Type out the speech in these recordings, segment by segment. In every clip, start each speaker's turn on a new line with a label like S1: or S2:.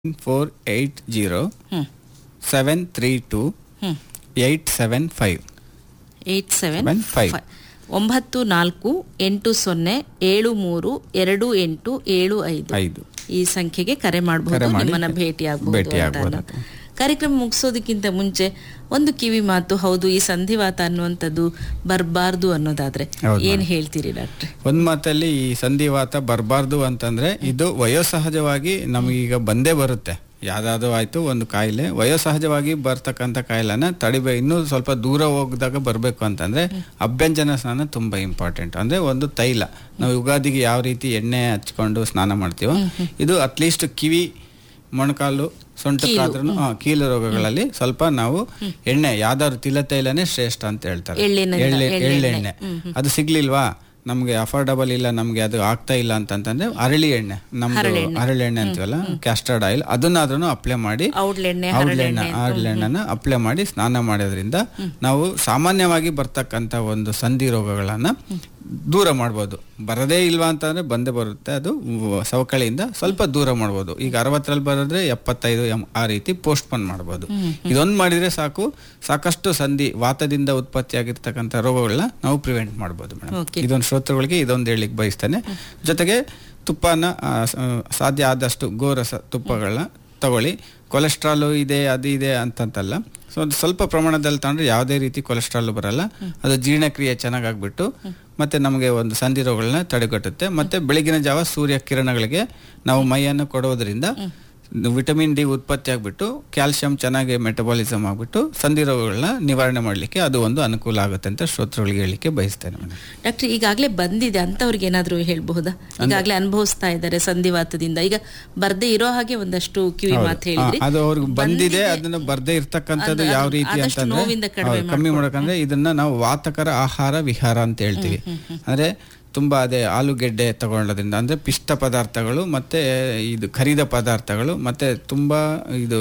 S1: Four eight zero
S2: hmm
S1: seven three two
S2: hmm
S1: eight seven five
S2: eight seven
S1: Seven five.
S2: ಒಂಬತ್ತು ನಾಲ್ಕು ಎಂಟು ಸೊನ್ನೆ ಏಳು ಮೂರು ಎರಡು ಎಂಟು ಏಳು ಐದು
S1: ಐದು
S2: ಈ ಸಂಖ್ಯೆಗೆ ಕರೆ
S1: ಕರೆ
S2: ಮಾಡಬಹುದು
S1: ಮಾಡಿ
S2: ನಿಮ್ಮನ್ನ ಭೇಟಿ ಆಗಬಹುದು
S1: ಭೇಟಿ ಆಗ್ಬೋದು.
S2: ಕಾರ್ಯಕ್ರಮ ಮುಗಿಸೋದಕ್ಕಿಂತ ಮುಂಚೆ ಒಂದು ಕಿವಿ ಮಾತು ಹೌದು ಈ ಸಂಧಿವಾತ ಅನ್ನುವಂಥದ್ದು ಬರಬಾರ್ದು ಅನ್ನೋದಾದ್ರೆ
S1: ಹೌದು
S2: ಏನ್ ಹೇಳ್ತೀರಿ ಡಾಕ್ಟ್ರೆ
S1: ಒಂದ್ ಮಾತಲ್ಲಿ ಈ ಸಂಧಿವಾತ ಬರಬಾರ್ದು ಅಂತಂದ್ರೆ ಇದು ವಯೋಸಹಜವಾಗಿ ನಮಗೀಗ ಬಂದೇ ಬರುತ್ತೆ ಯಾವ್ದಾದ್ರು ಆಯ್ತು ಒಂದು ಕಾಯಿಲೆ ವಯೋಸಹಜವಾಗಿ ಬರ್ತಕ್ಕಂಥ ಕಾಯಿಲೆನ ತಡಿಬೇ ಇನ್ನೂ ಸ್ವಲ್ಪ ದೂರ ಹೋಗಿದಾಗ ಬರಬೇಕು ಅಂತಂದ್ರೆ ಅಭ್ಯಂಜನ ಸ್ನಾನ ತುಂಬಾ ಇಂಪಾರ್ಟೆಂಟ್ ಅಂದ್ರೆ ಒಂದು ತೈಲ ನಾವು ಯುಗಾದಿಗೆ ಯಾವ ರೀತಿ ಎಣ್ಣೆ ಹಚ್ಕೊಂಡು ಸ್ನಾನ ಮಾಡ್ತೀವೋ ಇದು ಅಟ್ಲೀಸ್ಟ್ ಕಿವಿ ಮೊಣಕಾಲು ಸೊಂಟಕ್ಕಾದ್ರೂ ಕೀಲು ರೋಗಗಳಲ್ಲಿ ಸ್ವಲ್ಪ ನಾವು ಎಣ್ಣೆ ಯಾವ್ದಾದ್ರು ತಿಲ ತೈಲನೇ ಶ್ರೇಷ್ಠ ಅಂತ ಹೇಳ್ತಾರೆ
S2: ಎಳ್ಳೆಣ್ಣೆ-
S1: ಎಳ್ಳೆ
S2: ಎಳ್ಳೆಣ್ಣೆ.
S1: ಎಳ್ಳೆಣ್ಣೆ ಅದು ಸಿಗ್ಲಿಲ್ವಾ ನಮ್ಗೆ ಅಫೋರ್ಡಬಲ್ ಇಲ್ಲ ನಮ್ಗೆ ಅದು ಆಗ್ತಾ ಇಲ್ಲ ಅಂತಂತಂದ್ರೆ ಅರಳಿ ಎಣ್ಣೆ ನಮ್ದು ಹರಳೆಣ್ಣೆ ಅಂತೀವಲ್ಲ ಕ್ಯಾಸ್ಟರ್ಡ್ ಆಯಿಲ್ ಅದನ್ನಾದ್ರೂ ಅಪ್ಲೈ ಮಾಡಿ
S2: ಔಡ್ಲೆಣ್ಣೆ
S1: ಔಡ್ಲೆಣ್ಣೆ ಹರಳೆಣ್ಣೆನ ಅಪ್ಲೈ ಮಾಡಿ ಸ್ನಾನ ಮಾಡೋದ್ರಿಂದ ನಾವು ಸಾಮಾನ್ಯವಾಗಿ ಬರ್ತಕ್ಕಂಥ ಒಂದು ಸಂಧಿ ರೋಗಗಳನ್ನ ದೂರ ಮಾಡ್ಬೋದು ಬರದೇ ಇಲ್ವಾ ಅಂತಂದ್ರೆ ಬಂದೇ ಬರುತ್ತೆ ಅದು ವ- ಸವಕಳಿಯಿಂದ ಸ್ವಲ್ಪ ದೂರ ಮಾಡ್ಬೋದು ಈಗ ಅರವತ್ತರಲ್ಲಿ ಬರೋದ್ರೆ ಎಪ್ಪತ್ತೈದು ಎಂ- ಆ ರೀತಿ ಪೋಸ್ಟ್ ಪೋನ್ ಮಾಡ್ಬೋದು ಇದೊಂದು ಮಾಡಿದ್ರೆ ಸಾಕು ಸಾಕಷ್ಟು ಸಂಧಿ ವಾತದಿಂದ ಉತ್ಪತ್ತಿಯಾಗಿರ್ತಕ್ಕಂಥ ರೋಗಗಳನ್ನ ನಾವು ಪ್ರಿವೆಂಟ್ ಮಾಡ್ಬೋದು ಮೇಡಮ್
S2: Okay.
S1: ಇದೊಂದು ಶ್ರೋತೃಗಳಿಗೆ ಇದೊಂದು ಹೇಳಿಕ್ ಬಯಸ್ತೇನೆ ಜೊತೆಗೆ ತುಪ್ಪನ ಆ, ಸ- ಸಾಧ್ಯ ಆದಷ್ಟು ಗೋರಸ ತುಪ್ಪಗಳನ್ನ ತಗೊಳ್ಳಿ ಕೊಲೆಸ್ಟ್ರಾಲು ಇದೆ ಅದು ಇದೆ ಅಂತಂತಲ್ಲ ಸೊ ಒಂದು ಸ್ವಲ್ಪ ಪ್ರಮಾಣದಲ್ಲಿ ತಗೊಂಡ್ರೆ ಯಾವುದೇ ರೀತಿ ಕೊಲೆಸ್ಟ್ರಾಲ್ ಬರಲ್ಲ ಅದು ಜೀರ್ಣಕ್ರಿಯೆ ಚೆನ್ನಾಗಾಗ್ಬಿಟ್ಟು ಮತ್ತೆ ನಮಗೆ ಒಂದು ಸಂಧಿ ರೋಗಗಳನ್ನ ತಡೆಗಟ್ಟುತ್ತೆ ಮತ್ತೆ ಬೆಳಗಿನ ಜಾವ ಸೂರ್ಯ ಕಿರಣಗಳಿಗೆ ನಾವು ಮೈಯನ್ನು ಕೊಡೋದ್ರಿಂದ ವಿಟಮಿನ್ ಡಿ ಉತ್ಪತ್ತಿ ಆಗ್ಬಿಟ್ಟು ಕ್ಯಾಲ್ಸಿಯಂ ಚೆನ್ನಾಗಿ ಮೆಟಬಾಲಿಸಮ್ ಆಗ್ಬಿಟ್ಟು ಸಂಧಿ ರೋಗಗಳನ್ನ ನಿವಾರಣೆ ಮಾಡಲಿಕ್ಕೆ ಅದು ಒಂದು ಅನುಕೂಲ ಆಗುತ್ತೆ ಅಂತ ಶ್ರೋತೃಗಳಿಗೆ ಹೇಳಲಿಕ್ಕೆ ಬಯಸ್ತೇನೆ ಮೇಡಮ್
S2: ಡಾಕ್ಟರ್ ಈಗಾಗಲೇ ಬಂದಿದೆ ಅಂತವ್ರಿಗೆ ಏನಾದ್ರೂ ಹೇಳ್ಬಹುದಾ ಈಗಾಗಲೇ ಅನುಭವಿಸ್ತಾ ಇದ್ದಾರೆ ಸಂಧಿವಾತದಿಂದ ಈಗ ಬರ್ದೇ ಇರೋ ಹಾಗೆ ಒಂದಷ್ಟು ಕಿವಿ ಮಾತು ಹೇಳಿದ್ರಿ
S1: ಆ, ಅದು ಅವ್ರಿಗೆ ಬಂದಿದೆ ಅದನ್ನ ಬರ್ದೇ ಇರ್ತಕ್ಕಂಥದ್ದು
S2: ಅದು-
S1: ಯಾವ
S2: ಅದು
S1: ರೀತಿ
S2: ಆದಷ್ಟು
S1: ಅಂತಂದ್ರೆ
S2: ನೋವಿಂದ ಕಡಿಮೆ
S1: ಹೌದು, ಕಮ್ಮಿ ಮಾಡಕಂದ್ರೆ ಇದನ್ನ ನಾವು ವಾತಕರ ಆಹಾರ ವಿಹಾರ ಅಂತ ಹೇಳ್ತೀವಿ ಅಂದ್ರೆ ತುಂಬಾ ಅದೇ ಆಲೂಗೆಡ್ಡೆ ತಗೊಳ್ಳೋದ್ರಿಂದ ಅಂದ್ರೆ ಪಿಷ್ಟ ಪದಾರ್ಥಗಳು ಮತ್ತೆ ಇದು ಕರಿದ ಪದಾರ್ಥಗಳು ಮತ್ತೆ ತುಂಬಾ ಇದು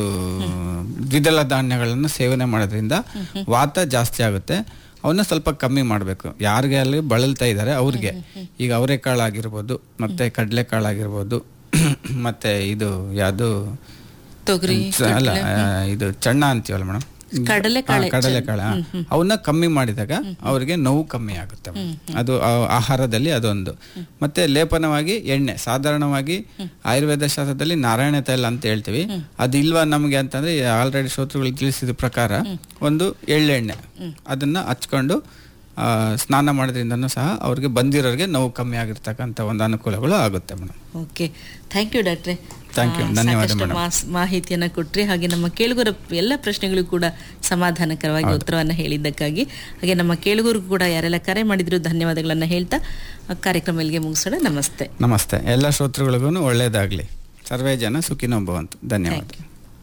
S1: ದ್ವಿದಳ ಧಾನ್ಯಗಳನ್ನ ಸೇವನೆ ಮಾಡೋದ್ರಿಂದ ವಾತ ಜಾಸ್ತಿ ಆಗುತ್ತೆ ಅವನ್ನ ಸ್ವಲ್ಪ ಕಮ್ಮಿ ಮಾಡಬೇಕು ಯಾರಿಗೆ ಅಲ್ಲಿ ಬಳಲ್ತಾ ಇದ್ದಾರೆ ಅವ್ರಿಗೆ ಈಗ ಅವರೆಕಾಳು ಆಗಿರ್ಬೋದು ಮತ್ತೆ ಕಡಲೆಕಾಳು ಆಗಿರ್ಬೋದು ಮತ್ತೆ ಇದು ಯಾವುದು
S2: ತೊಗರಿ
S1: ಸ- ಅಲ್ಲ ಆ, ಇದು ಚಣ್ಣ ಅಂತೀವಲ್ಲ ಮೇಡಮ್
S2: ಕಡಲೆಕಾಳೆ
S1: ಕಡಲೆಕಾಳ ಅವನ್ನ ಕಮ್ಮಿ ಮಾಡಿದಾಗ ಅವರಿಗೆ ನೋವು ಕಮ್ಮಿ ಆಗುತ್ತೆ ಅದು ಆ, ಆಹಾರದಲ್ಲಿ ಅದೊಂದು ಮತ್ತೆ ಲೇಪನವಾಗಿ ಎಣ್ಣೆ ಸಾಧಾರಣವಾಗಿ ಆಯುರ್ವೇದ ಶಾಸ್ತ್ರದಲ್ಲಿ ನಾರಾಯಣ ತೈಲ ಅಂತ ಹೇಳ್ತೀವಿ ಅದು ಇಲ್ವಾ ನಮಗೆ ಅಂತಂದ್ರೆ ಆಲ್ರೆಡಿ ಶ್ರೋತೃಗಳು ತಿಳಿಸಿದ ಪ್ರಕಾರ ಒಂದು ಎಳ್ಳೆಣ್ಣೆ ಅದನ್ನ ಹಚ್ಕೊಂಡು ಆ, ಸ್ನಾನ ಮಾಡೋದ್ರಿಂದನೂ ಸಹ ಅವ್ರಿಗೆ ಬಂದಿರೋರಿಗೆ ನೋವು ಕಮ್ಮಿ ಆಗಿರ್ತಕ್ಕಂಥ ಒಂದು ಅನುಕೂಲಗಳು ಆಗುತ್ತೆ ಮೇಡಮ್
S2: ಓಕೆ ಥ್ಯಾಂಕ್ ಯು ಡಾಕ್ಟ್ರೆ
S1: Thank you.
S2: ಆ,
S1: ಧನ್ಯವಾದ
S2: ಸಾಕಷ್ಟು
S1: madam.
S2: ಮಾಸ್- ಮಾಹಿತಿಯನ್ನ ಕೊಟ್ರಿ ಹಾಗೆ ನಮ್ಮ ಕೇಳುಗರ ಎಲ್ಲ ಪ್ರಶ್ನೆಗಳಿಗೂ ಕೂಡ ಸಮಾಧಾನಕರವಾಗಿ ಉತ್ತರವನ್ನ ಹೇಳಿದ್ದಕ್ಕಾಗಿ ಹಾಗೆ ನಮ್ಮ ಕೇಳುಗರು ಕೂಡ ಯಾರೆಲ್ಲ ಕರೆ ಮಾಡಿದ್ರು ಧನ್ಯವಾದಗಳನ್ನ ಹೇಳ್ತಾ ಆ, ಕಾರ್ಯಕ್ರಮ ಇಲ್ಲಿಗೆ ಮುಗಿಸೋಣ ನಮಸ್ತೆ
S1: ನಮಸ್ತೆ ಎಲ್ಲ ಶ್ರೋತೃಗಳಿಗೂ ಒಳ್ಳೇದಾಗ್ಲಿ ಸರ್ವೇ ಜನ ಸುಖಿನೋ ಭವಂತು ಧನ್ಯವಾದ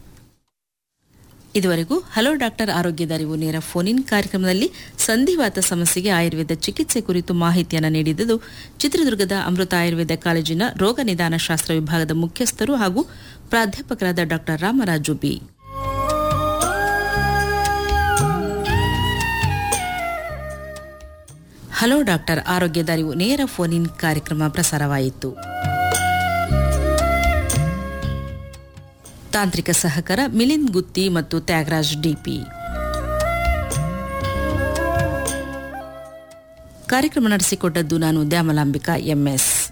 S2: ಇದುವರೆಗೂ ಹಲೋ ಡಾಕ್ಟರ್ ಆರೋಗ್ಯದ ಅರಿವು ನೇರ ಫೋನ್ ಇನ್ ಕಾರ್ಯಕ್ರಮದಲ್ಲಿ ಸಂಧಿವಾತ ಸಮಸ್ಯೆಗೆ ಆಯುರ್ವೇದ ಚಿಕಿತ್ಸೆ ಕುರಿತು ಮಾಹಿತಿಯನ್ನು ನೀಡಿದ್ದು ಚಿತ್ರದುರ್ಗದ ಅಮೃತ ಆಯುರ್ವೇದ ಕಾಲೇಜಿನ ರೋಗ ನಿದಾನ ಶಾಸ್ತ್ರ ವಿಭಾಗದ ಮುಖ್ಯಸ್ಥರು ಹಾಗೂ ಪ್ರಾಧ್ಯಾಪಕರಾದ doctor Ramaraju B hello doctor ಆರೋಗ್ಯದ ಅರಿವು ನೇರ ಫೋನ್ ಇನ್ ಕಾರ್ಯಕ್ರಮ ಪ್ರಸಾರವಾಯಿತು ತಾಂತ್ರಿಕ ಸಹಕಾರ ಮಿಲಿಂದ್ ಗುತ್ತಿ ಮತ್ತು ತ್ಯಾಗರಾಜ್ ಡಿಪಿ ಕಾರ್ಯಕ್ರಮ ನಡೆಸಿಕೊಟ್ಟದ್ದು ನಾನು ದ್ಯಾಮಲಾಂಬಿಕಾ ಎಂಎಸ್